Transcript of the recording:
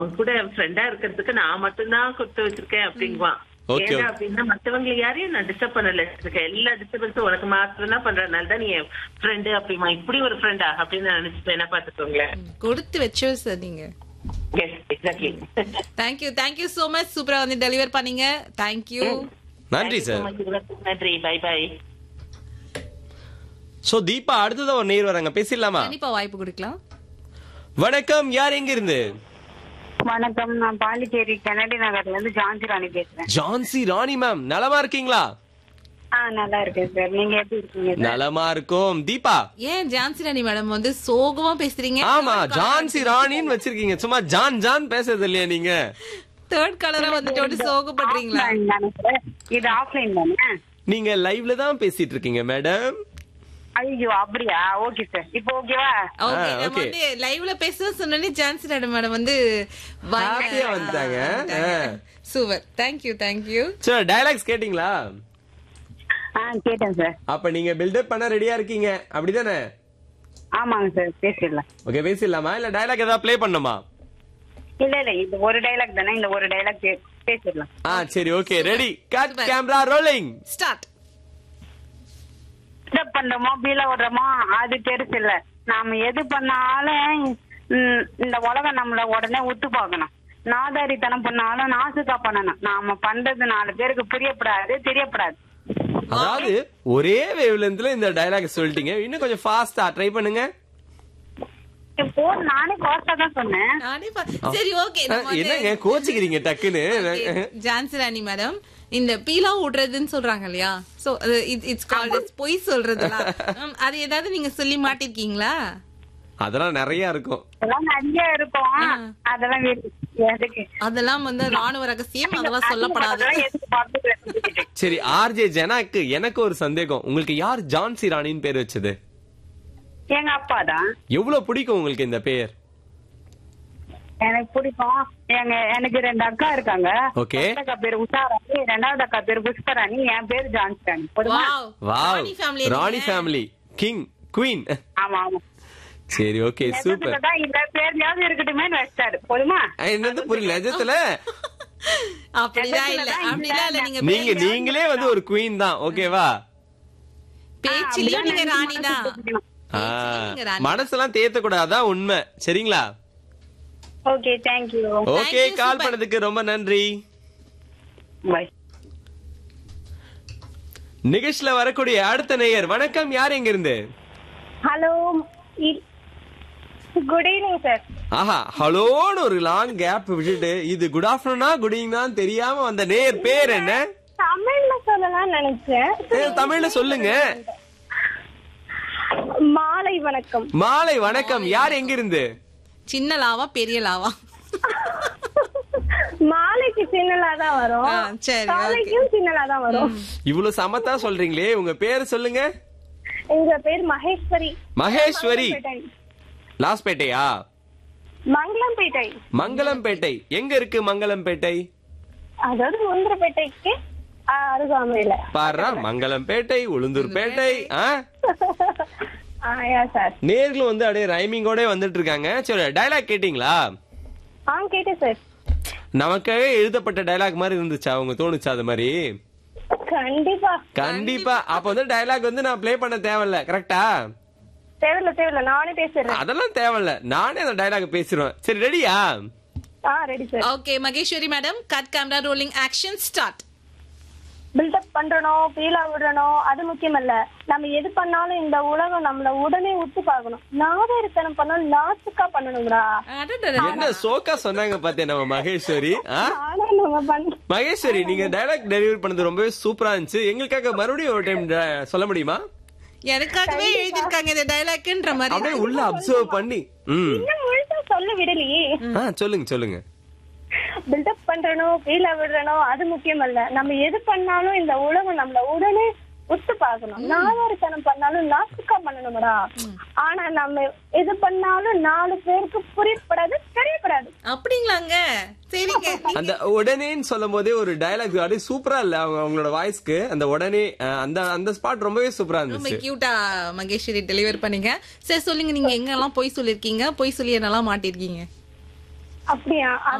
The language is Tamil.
உன் கூட ஃப்ரெண்டா இருக்கிறதுக்கு நான் மட்டும்தான் கொடுத்து வச்சிருக்கேன் அப்படிங்குவான் Okay, ஏன்னா okay. அப்படின்னா மத்தவங்களை யாரையும் நான் டிஸ்டர்ப் பண்ணல இருக்கேன் எல்லா டிஸ்டர்பன்ஸும் உனக்கு மாத்திரம் தான் பண்றதுனால தான் நீ என் ஃப்ரெண்டு அப்படிமா இப்படி ஒரு ஃப்ரெண்டா அப்படின்னு நான் நினைச்சுப்பேன் என்ன பாத்துக்கோங்களேன் கொடுத்து வச்சோ சார் நீங்க yes exactly thank you thank you so much சூப்பரா வந்து டெலிவர் பண்ணீங்க தேங்க்யூ நன்றி சார் நன்றி பை பை சோ தீபா அடுத்ததா ஒரு நேர் வராங்க பேசிடலாமா கண்டிப்பா வாய்ப்பு கொடுக்கலாம் வணக்கம் யார் எங்க இருந்து வணக்கம் நான் பாண்டிச்சேரி கெனடி நகர்ல இருந்து ஜான்சி ராணி பேசுறேன் ஜான்சி ராணி மேம் நலமா இருக்கீங்களா ஆ நல்லா இருக்கேன் சார் நீங்க எப்படி இருக்கீங்க சார் நலமா இருக்கும் தீபா ஏன் ஜான்சி ராணி மேடம் வந்து சோகமா பேசுறீங்க ஆமா ஜான்சி ராணின்னு வச்சிருக்கீங்க சும்மா ஜான் ஜான் பேசுறது இல்லையா நீங்க தேர்ட் கலரா வந்துட்டு சோகப்படுறீங்களா Offline தானே சார் இது ஆஃப்லைன் தானே நீங்க லைவ்ல தான் பேசிட்டு இருக்கீங்க மேடம் ஐயோ அப்படியா ஓகே சார் இப்போ ஓகேவா ஓகே ஆ, நம்ம okay. வந்து லைவ்ல பேச சொன்னே ஜான்சி ராணி மேடம் வந்து Happy ஆ வந்துட்டாங்க. ஆ. சூப்பர் தேங்க்யூ தேங்க்யூ சரி டயலாக்ஸ் கேட்டிங்களா ஆ கேட்டேன் சார் அப்ப நீங்க பில்டப் பண்ண ரெடியா இருக்கீங்க அப்படிதானே ஆமாங்க சார் பேசிடலாம் ஓகே பேசிடலாமா இல்ல டயலாக் ஏதாவது ப்ளே பண்ணுமா இல்ல இல்ல இது ஒரு டைலாக் தானே இந்த ஒரு டைலாக் பேசிடலாம் ஆ சரி okay ready cut Super. Camera rolling start எதை பண்றோமோ பீல விடுறோமோ அது பெருசு இல்ல நாம எது பண்ணாலும் ம், இந்த உலகம் நம்மள உடனே உத்து பார்க்கணும் நாதாரித்தனம் பண்ணாலும் நாசுக்கா பண்ணணும் நாம பண்றது நாலு பேருக்கு புரியப்படாது தெரியப்படாது அதாவது ஒரே வேவ் லென்த்ல இந்த டயலாக் சொல்லிட்டீங்க இன்னும் கொஞ்சம் ஃபாஸ்டா ட்ரை பண்ணுங்க இப்போ நானே கோஸ்டா தான் சொன்னேன் நானே பா- சரி ஓகே ஆ, என்னங்க கோச்சிக்கிறீங்க டக்குன்னு ஜான்சி ராணி மேடம் இந்த பீலா விடுறதுன்னு சொல்றாங்க இல்லையா சோ இட்ஸ் கால்ட் பொய் சொல்றதுலாம் உம், அது ஏதாவது நீங்க சொல்லி மாட்டிருக்கீங்களா அதெல்லாம் நிறைய இருக்கும் அதெல்லாம் நிறைய இருக்கும் அதெல்லாம் எதுக்கு- எதுக்கு அதெல்லாம் வந்து ராணுவ ரகசியம் அதெல்லாம் சொல்லப்படாது அதெல்லாம் எதுக்கு பார்த்து செஞ்சுக்கிட்டு? சரி ஆர்ஜே ஜனாக்கு எனக்கு ஒரு சந்தேகம் உங்களுக்கு யார் ஜான்சி ராணின்னு பேர் வச்சது எங்க அப்பா தான் எவ்வளவு பிடிக்கும் உங்களுக்கு இந்த பேர் எனக்கு பிடிக்கும் எங்க எனக்கு ரெண்டு அக்கா இருக்காங்க Okay. first அக்கா பேரு உஷாராணி ரெண்டாவது அக்கா பேரு புஷ்பராணி என் பேரு ஜான்ஸ்ராணி போதுமா wow wow Rani family Rani family king queen ஆமா ஆமா சரி ஓகே சூப்பர் நிஜத்துலதான் இந்த பேர் ஞாபகம் இருக்கட்டுமேன்னு வச்சாரு போதுமா என்னது புரியல நிஜத்துல அப்படிதான் இல்ல அப்படிலாம் இல்ல நீங்க நீங்க நீங்களே வந்து ஒரு குவீன் தான் ஓகேவா பேச்சிலயும் நீங்க ராணி தான் ஆ, நீங்க ராணி. மனசெல்லாம் தேத்த கூடாதான் உண்மை சரிங்களா okay thank you okay you, call super. பண்ணதுக்கு ரொம்ப நன்றி பாய் நிகழ்ச்சியில வரக்கூடிய அடுத்த நேயர் வணக்கம் யார் எங்க இருந்து ஹலோ குட் ஈவினிங் சார் ஆஹா ஹலோன்னு ஒரு லாங் கேப் விட்டுட்டு இது குட் ஆஃப்டர்நூனா குட் ஈவினிங் தெரியாம வந்த நேயர் பேர் என்ன தமிழ்ல சொல்லலாம் நினைச்சேன் ஏ, தமிழ்ல சொல்லுங்க மாலை வணக்கம் மாலை வணக்கம் யார் எங்க இருந்து சின்ன லாவா பெரிய லாவா மாலைக்கு சின்னலா தான் வரும் ஆ, சரி, காலைக்கும் சின்னலா தான் வரும் இவ்வளவு சமத்தா சொல்றீங்களே உங்க பேர் சொல்லுங்க எங்க பேர் மகேஸ்வரி மகேஸ்வரி லாஸ்பேட்டையா மங்களம்பேட்டை மங்களம்பேட்டை எங்க இருக்கு மங்களம்பேட்டை அதாவது முந்திரப்பேட்டைக்கு அருகாமையில பாரு மங்களம்பேட்டை உளுந்தூர்பேட்டை ஆ ஆயா சார் நேர்களும் வந்து அப்படியே ரைமிங்கோட வந்துட்டு இருக்காங்க சரி டயலாக் கேட்டீங்களா ஆ கேட்டேன் சார் நமக்காக எழுதப்பட்ட டயலாக் மாதிரி இருந்துச்சா அவங்க தோணுச்சா அது மாதிரி கண்டிப்பா கண்டிப்பா அப்ப வந்து டயலாக் வந்து நான் ப்ளே பண்ண தேவையில்ல கரெக்டா தேவையில்ல தேவையில்ல நானே பேசுறேன் அதெல்லாம் தேவையில்ல நானே அந்த டயலாக் பேசிடுவேன் சரி ரெடியா ஆ ready sir okay Maheswari madam cut camera rolling action start buildup பண்றணும் பீலா விடணும் அது முக்கியம் இல்ல நம்ம எது பண்ணாலும் இந்த உலகம் நம்மள உடனே உத்து பார்க்கணும் நாகரிகத்தனம் பண்ணாலும் லாஸ்டுக்கா பண்ணணும்டா என்ன சோக்கா சொன்னாங்க பாத்தேன் நம்ம மகேஸ்வரி ஆ? ஆனா நம்ம பண்ண மகேஸ்வரி நீங்க டயலாக் டெலிவரி பண்ணது ரொம்பவே சூப்பரா இருந்துச்சு எங்களுக்காக மறுபடியும் ஒரு டைம் சொல்ல முடியுமா எனக்காகவே எழுதிருக்காங்க இந்த டைலாக்ன்ற மாதிரி அப்படியே உள்ள அப்சர்வ் பண்ணி ம் இன்னும் முழுசா சொல்ல விடலையே ஆ சொல்லுங்க சொல்லுங்க பில்டப் பண்றணும் பீலா விடணும் அது முக்கியம் இல்ல நம்ம எது பண்ணாலும் இந்த உலகம் நம்மள உடனே உத்து பார்க்கணும் நாகரிகத்தனம் பண்ணாலும் லாஸ்டுக்கா பண்ணணும்டா ஆனா நம்ம எது பண்ணாலும் நாலு பேருக்கு புரியப்படாது தெரியப்படாது அப்படிங்களாங்க சரிங்க அந்த உடனேன்னு சொல்லும் போதே ஒரு டயலாக் அப்படியே சூப்பரா இல்ல அவங்க அவங்களோட வாய்ஸ்க்கு அந்த உடனே அஹ், அந்த அந்த ஸ்பாட் ரொம்பவே சூப்பரா ரொம்ப இருந்துச்சு கியூட்டா மகேஸ்வரி டெலிவர் பண்ணீங்க சரி சொல்லுங்க நீங்க எங்க எல்லாம் பொய் சொல்லிருக்கீங்க பொய் சொல்லி என்னெல்லாம் மாட்டிருக்கீங்க அப்படியா